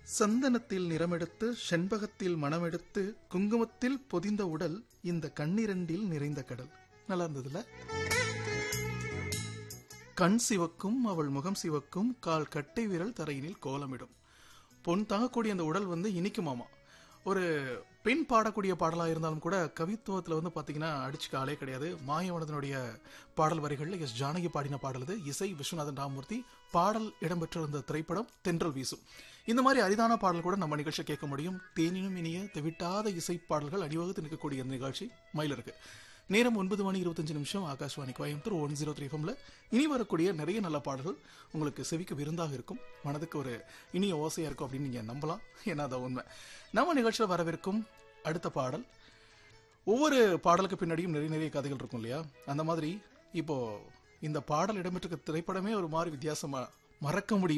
சந்தனத்தில் நிறமெடுத்து செண்பகத்தில் மணமெடுத்து குங்குமத்தில் பொதிந்த உடல் இந்த கண்ணிரண்டில் நிறைந்த கடல் நல்லா இருந்ததுல கண் சிவக்கும் அவள் முகம் சிவக்கும் கால் கட்டை விரல் தரையினில் கோலமிடும் பொன் தாங்கக்கூடிய அந்த உடல் வந்து இனிக்குமாமா ஒரு பெண் பாடக்கூடிய பாடலாக இருந்தாலும் கூட கவித்துவத்தில் வந்து பார்த்தீங்கன்னா அடிச்சுக்க ஆளே கிடையாது மாயவனதனுடைய பாடல் வரிகளில் எஸ் ஜானகி பாடின பாடல் இது இசை விஸ்வநாதன் ராமூர்த்தி பாடல் இடம்பெற்றிருந்த திரைப்படம் தென்றல் வீசும் இந்த மாதிரி அரிதான பாடல் கூட நம்ம நிகழ்ச்சியை கேட்க முடியும் தேனினும் இனிய தெவிட்டாத இசை பாடல்கள் அணிவகுத்து நிற்கக்கூடிய இந்த நிகழ்ச்சி மயில் இருக்கு நேரம் ஒன்பது மணி இருபத்தஞ்சு நிமிஷம் Akashvani Coimbatore one zero three ஃபம்ல இனி வரக்கூடிய நிறைய நல்ல பாடல்கள் உங்களுக்கு செவிக்கு விருந்தாக இருக்கும் மனதுக்கு ஒரு இனிய ஓசையா இருக்கும் அப்படின்னு நீங்க நம்பலாம் ஏன்னா அதான் உண்மை நம்ம நிகழ்ச்சியில் வரவிருக்கும் அடுத்த பாடல் ஒவ்வொரு பாடலுக்கு பின்னாடியும் நிறைய நிறைய கதைகள் இருக்கும் இல்லையா அந்த மாதிரி இப்போ இந்த பாடல் இடம்பெற்றிருக்க திரைப்படமே ஒரு மாதிரி வித்தியாசமா மறக்க முடியும்